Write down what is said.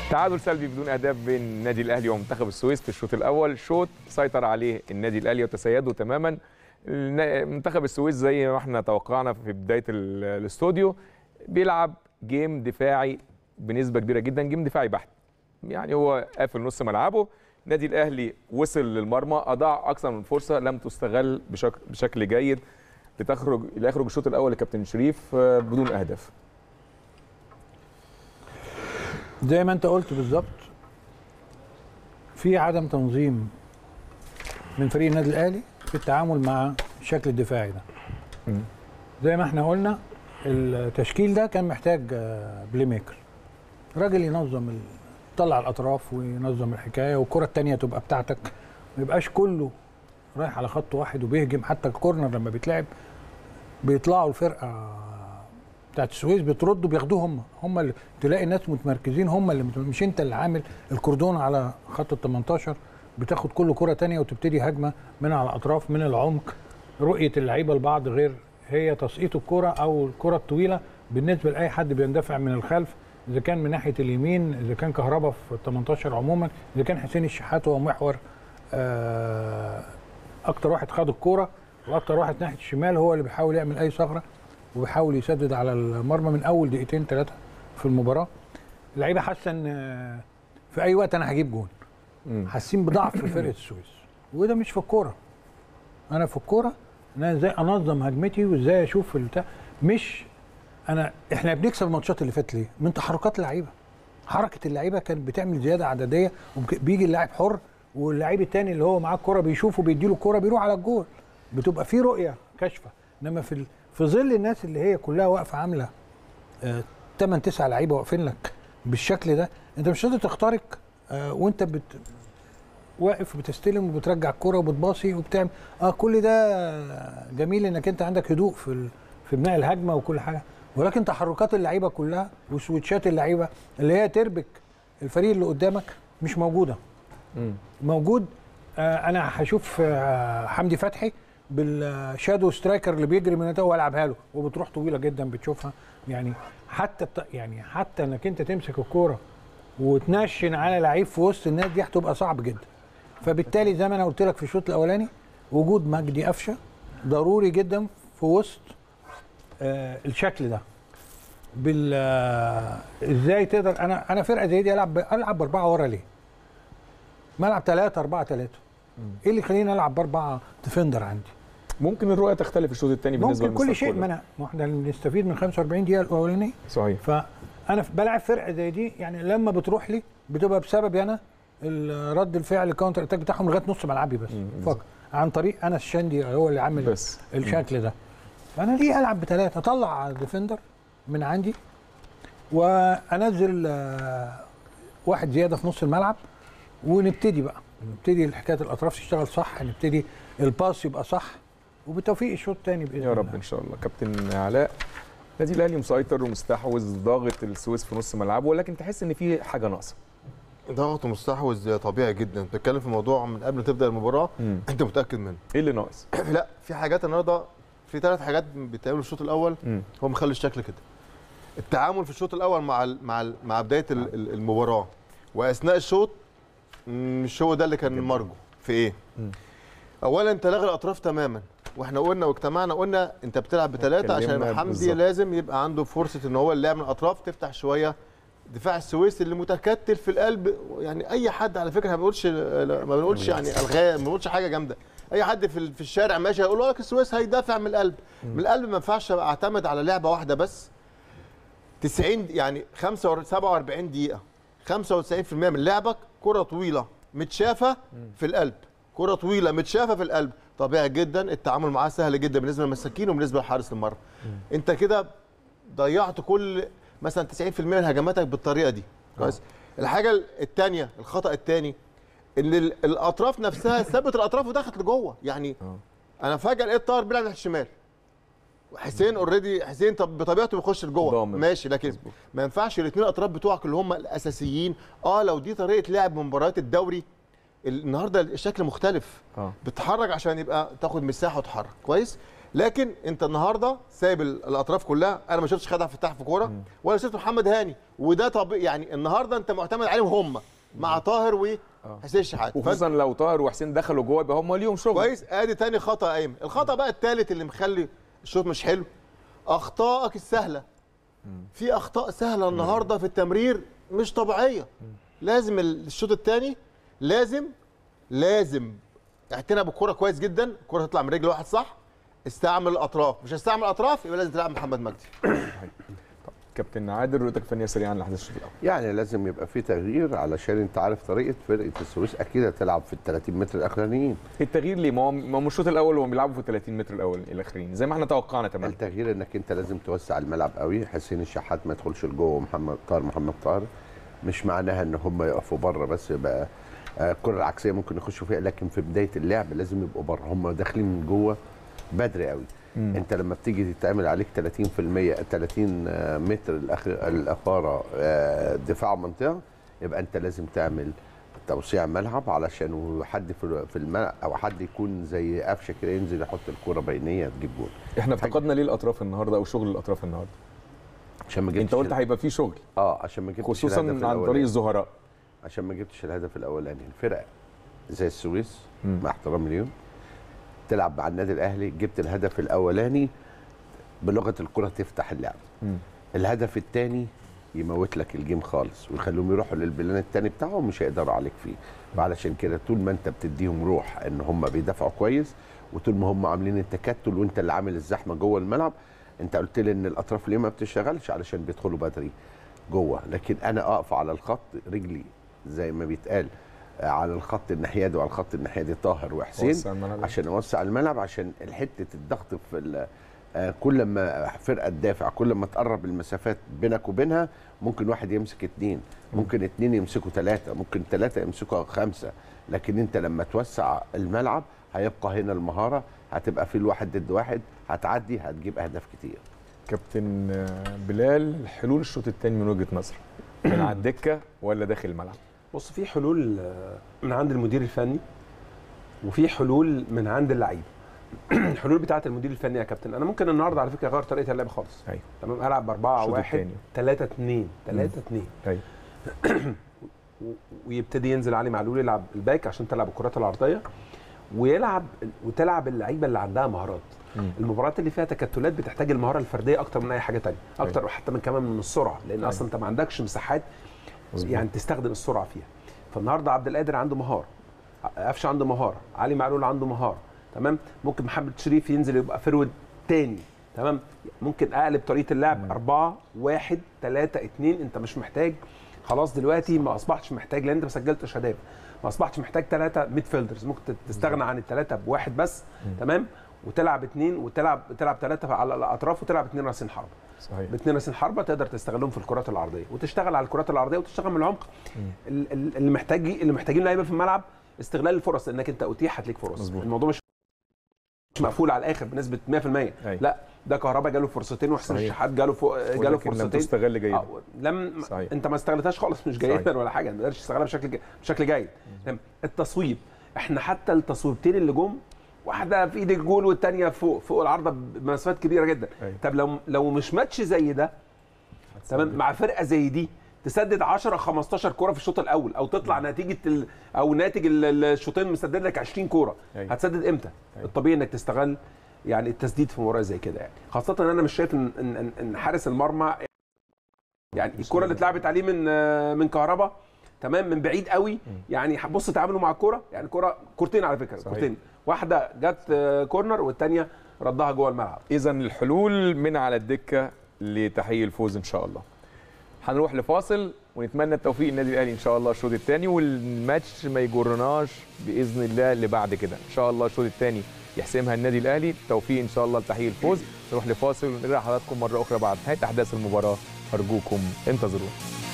تعادل سلبي بدون اهداف بين النادي الاهلي ومنتخب السويس في الشوط الاول شوط سيطر عليه النادي الاهلي وتسيده تماما النا- منتخب السويس زي ما احنا توقعنا في بدايه ال- الاستوديو بيلعب جيم دفاعي بنسبه كبيره جدا جيم دفاعي بحت يعني هو قافل نص ملعبه النادي الاهلي وصل للمرمى اضاع اكثر من فرصه لم تستغل بشكل, بشكل جيد لتخرج ليخرج الشوط الاول لكابتن شريف آه، بدون اهداف زي ما انت قلت بالظبط في عدم تنظيم من فريق النادي الاهلي في التعامل مع الشكل الدفاعي ده مم. زي ما احنا قلنا التشكيل ده كان محتاج آه، بلاي ميكر راجل ينظم ال- يطلع الاطراف وينظم الحكايه والكره التانية تبقى بتاعتك ما يبقاش كله رايح على خط واحد وبيهجم حتى الكورنر لما بيتلعب بيطلعوا الفرقه بتاعت السويس بتردوا بياخدوه هم هم اللي تلاقي ناس متمركزين هم اللي مت- مش انت اللي عامل الكردون على خط ال 18 بتاخد كل كره تانية وتبتدي هجمه من على الاطراف من العمق رؤيه اللعيبه لبعض غير هي تسقيط الكره او الكره الطويله بالنسبه لاي حد بيندفع من الخلف اذا كان من ناحيه اليمين اذا كان كهربا في ال 18 عموما اذا كان حسين الشحات هو محور آه، اكتر واحد خد الكوره واكتر واحد ناحيه الشمال هو اللي بيحاول يعمل اي ثغره وبيحاول يسدد على المرمى من اول دقيقتين ثلاثه في المباراه اللعيبه حاسه ان آه، في اي وقت انا هجيب جون مم. حاسين بضعف في فرقه السويس وده مش في الكوره انا في الكوره ان انا ازاي انظم هجمتي وازاي اشوف البتاع مش انا احنا بنكسب الماتشات اللي فاتت ليه؟ من تحركات اللعيبه حركه اللعيبه كانت بتعمل زياده عدديه وبيجي اللاعب حر واللاعب التاني اللي هو معاه الكوره بيشوفه بيديله الكوره بيروح على الجول بتبقى في رؤيه كاشفه انما في ال- في ظل الناس اللي هي كلها واقفه عامله 8 9 لعيبه واقفين لك بالشكل ده انت مش قادر تخترق آه، وانت بت واقف بتستلم وبترجع الكرة وبتباصي وبتعمل اه كل ده جميل انك انت عندك هدوء في ال... في بناء الهجمه وكل حاجه ولكن تحركات اللعيبه كلها وسويتشات اللعيبه اللي هي تربك الفريق اللي قدامك مش موجوده مم. موجود آه انا هشوف آه حمدي فتحي بالشادو سترايكر اللي بيجري من ده والعبها له وبتروح طويله جدا بتشوفها يعني حتى الت- يعني حتى انك انت تمسك الكوره وتنشن على لعيب في وسط الناس دي هتبقى صعب جدا فبالتالي زي ما انا قلت لك في الشوط الاولاني وجود مجدي قفشه ضروري جدا في وسط آه الشكل ده بال آه، ازاي تقدر انا انا فرقه زي دي العب العب باربعه ورا ليه؟ ما العب 3 4 3 ايه اللي يخليني العب باربعه ديفندر عندي؟ ممكن الرؤيه تختلف الشوط الثاني بالنسبه ممكن كل لمستر شيء كولر. ما انا ما احنا بنستفيد من 45 دقيقه الاولانيه صحيح فانا ف- بلعب فرقه زي دي يعني لما بتروح لي بتبقى بسببي انا ال- رد الفعل الكاونتر اتاك بتاعهم لغايه نص ملعبي بس مم، فقط عن طريق انا الشندي هو اللي عامل بس الشكل ده فانا ليه العب بثلاثه اطلع ديفندر من عندي وانزل آه، واحد زياده في نص الملعب ونبتدي بقى نبتدي حكايه الاطراف تشتغل صح نبتدي الباس يبقى صح وبالتوفيق الشوط الثاني باذن يا رب الله ان شاء الله كابتن علاء النادي الاهلي مسيطر ومستحوذ ضاغط السويس في نص ملعبه ولكن تحس ان في حاجه ناقصه ضغط مستحوذ طبيعي جدا بتتكلم في موضوع من قبل ما تبدا المباراه مم. انت متاكد منه ايه اللي ناقص لا في حاجات النهارده في ثلاث حاجات بتقابل الشوط الاول مم. هو مخلي الشكل كده التعامل في الشوط الاول مع ال مع ال مع بدايه ال- ال- المباراه واثناء الشوط مم، مش هو ده اللي كان مرجو في ايه مم. اولا انت لاغي الاطراف تماما واحنا قلنا واجتمعنا قلنا انت بتلعب بثلاثه عشان اتكلمنا حمدي بالظبط. لازم يبقى عنده فرصه ان هو اللعب من الاطراف تفتح شويه دفاع السويس اللي متكتل في القلب يعني اي حد على فكره ما بنقولش ما بنقولش يعني الغاء ما بنقولش حاجه جامده اي حد في ال- في الشارع ماشي هيقول لك السويس هيدافع من القلب من القلب ما ينفعش أبقى اعتمد على لعبه واحده بس 90 يعني 45 47 دقيقه 95% من لعبك كره طويله متشافه في القلب كره طويله متشافه في القلب طبيعي جدا التعامل معاها سهل جدا بالنسبه للمساكين وبالنسبه لحارس المرمى انت كده ضيعت كل مثلا 90% من هجماتك بالطريقه دي كويس الحاجه الثانيه الخطا الثاني ان ال- الاطراف نفسها ثبت الاطراف ودخلت لجوه يعني آه. انا فجاه لقيت طاهر بيلعب ناحيه الشمال حسين اوريدي حسين طب بطبيعته بيخش لجوه ضامن. ماشي لكن ما ينفعش الاثنين الاطراف بتوعك اللي هم الاساسيين اه لو دي طريقه لعب من مباريات الدوري النهارده الشكل مختلف اه بتتحرك عشان يبقى تاخد مساحه وتحرك كويس لكن انت النهارده سايب ال- الاطراف كلها انا ما شفتش خدع فتاح في كوره ولا شفت محمد هاني وده طبيعي يعني النهارده انت معتمد عليهم هم مع طاهر وحسين الشحات فأنت وخصوصا لو طاهر وحسين دخلوا جوه يبقى هم ليهم شغل كويس ادي تاني خطا ايمن الخطا بقى الثالث اللي مخلي الشوط مش حلو اخطائك السهله في اخطاء سهله النهارده في التمرير مش طبيعيه لازم الشوط الثاني لازم لازم اعتنى بالكره كويس جدا الكره تطلع من رجل واحد صح استعمل الاطراف مش هستعمل الاطراف يبقى لازم تلعب محمد مجدي كابتن عادل رؤيتك الفنيه سريعا لاحداث الشوط الاول يعني لازم يبقى في تغيير علشان انت عارف طريقه فرقه السويس اكيد هتلعب في ال 30 متر الاخرانيين التغيير ليه ما هو ما هو الشوط الاول وهم بيلعبوا في 30 متر الاول الاخرين زي ما احنا توقعنا تمام التغيير انك انت لازم توسع الملعب قوي حسين الشحات ما يدخلش لجوه ومحمد طاهر محمد طاهر مش معناها ان هم يقفوا بره بس يبقى آه، الكره العكسيه ممكن يخشوا فيها لكن في بدايه اللعب لازم يبقوا بره هم داخلين من جوه بدري قوي مم. انت لما بتيجي تتعمل عليك 30% 30 آه، متر الأخ- الاخاره آه، دفاع منطقه يبقى انت لازم تعمل توسيع ملعب علشان حد في في الملعب او حد يكون زي قفشه كده ينزل يحط الكره بينيه تجيب جول احنا افتقدنا ليه الاطراف النهارده او شغل الاطراف النهارده عشان ما جبتش انت قلت ال- هيبقى في شغل اه عشان ما جبتش خصوصا الهدف عن طريق الأولاني. الظهراء عشان ما جبتش الهدف الاولاني الفرق زي السويس مم. مع احترامي ليهم تلعب مع النادي الاهلي جبت الهدف الاولاني بلغه الكره تفتح اللعب مم. الهدف الثاني يموت لك الجيم خالص ويخليهم يروحوا للبلان الثاني بتاعهم مش هيقدروا عليك فيه وعلشان كده طول ما انت بتديهم روح ان هم بيدافعوا كويس وطول ما هم عاملين التكتل وانت اللي عامل الزحمه جوه الملعب انت قلت لي ان الاطراف ليه ما بتشتغلش علشان بيدخلوا بدري جوه لكن انا اقف على الخط رجلي زي ما بيتقال آه، على الخط الناحيه دي وعلى الخط الناحيه دي طاهر وحسين وسع الملعب. عشان اوسع الملعب عشان حته الضغط في ال- آه، كل ما فرقه تدافع كل ما تقرب المسافات بينك وبينها ممكن واحد يمسك اتنين ممكن اتنين يمسكوا ثلاثه ممكن ثلاثه يمسكوا خمسه لكن انت لما توسع الملعب هيبقى هنا المهاره هتبقى في الواحد ضد واحد هتعدي هتجيب اهداف كتير كابتن آه، بلال حلول الشوط الثاني من وجهه نظرك من على الدكه ولا داخل الملعب بص في حلول آه، من عند المدير الفني وفي حلول من عند اللعيبه الحلول بتاعه المدير الفني يا كابتن انا ممكن النهارده على فكره اغير طريقه اللعب خالص ايوه تمام العب ب 4 الشوط 1 التاني. 3 2 3 2 ايوه و- ويبتدي ينزل علي معلول يلعب الباك عشان تلعب الكرات العرضيه ويلعب وتلعب اللعيبه اللي عندها مهارات مم. المباريات اللي فيها تكتلات بتحتاج المهاره الفرديه اكتر من اي حاجه تانية اكتر حتى من كمان من السرعه لان أيوة. اصلا انت ما عندكش مساحات مظبوط. يعني تستخدم السرعه فيها فالنهارده عبد القادر عنده مهاره قفشه عنده مهاره علي معلول عنده مهاره تمام ممكن محمد شريف ينزل يبقى فرود تاني تمام ممكن اقلب طريقه اللعب 4 1 3 2 انت مش محتاج خلاص دلوقتي ما اصبحتش محتاج لان انت ما سجلتش اهداف ما اصبحتش محتاج ثلاثه ميد فيلدرز ممكن تستغنى عن الثلاثه بواحد بس تمام وتلعب اثنين وتلعب تلعب ثلاثه على الاطراف وتلعب اثنين راسين حربه صحيح باثنين راسين حربه تقدر تستغلهم في الكرات العرضيه وتشتغل على الكرات العرضيه وتشتغل من العمق ال- ال- اللي محتاج اللي محتاجين لعيبه في الملعب استغلال الفرص لانك انت اتيحت ليك فرص مظبوط. الموضوع مش مش مقفول على الاخر بنسبه 100% أيوة. لا ده كهربا جاله فرصتين وحسين صحيح. الشحات جاله فوق جاله ولكن لم فرصتين تستغل جيدا آه، لم صحيح. انت ما استغلتهاش خالص مش جيدا صحيح. ولا حاجه ما قدرتش تستغلها بشكل جي... بشكل جيد تمام. التصويب احنا حتى التصويبتين اللي جم واحده في ايد الجول والثانيه فوق فوق العارضه بمسافات كبيره جدا أيوة. طب لو لو مش ماتش زي ده تمام مع فرقه زي دي تسدد 10 15 كوره في الشوط الاول او تطلع نتيجه ال... او ناتج ال- ال- الشوطين مسدد لك 20 كوره أيوة. هتسدد امتى أيوة. الطبيعي انك تستغل يعني التسديد في مباراه زي كده يعني خاصه ان انا مش شايف ان ان, إن- إن حارس المرمى يعني الكره اللي اتلعبت عليه من من كهربا تمام من بعيد قوي يعني بص تعامله مع الكره يعني كره كورتين على فكره صحيح. كورتين واحده جت آه، كورنر والثانيه ردها جوه الملعب اذا الحلول من على الدكه لتحقيق الفوز ان شاء الله هنروح لفاصل ونتمنى التوفيق للنادي الاهلي ان شاء الله الشوط الثاني والماتش ما يجرناش باذن الله اللي بعد كده ان شاء الله الشوط الثاني يحسمها النادي الاهلي توفيق ان شاء الله لتحقيق الفوز نروح لفاصل ونرجع حضراتكم مره اخرى بعد نهايه احداث المباراه ارجوكم انتظرونا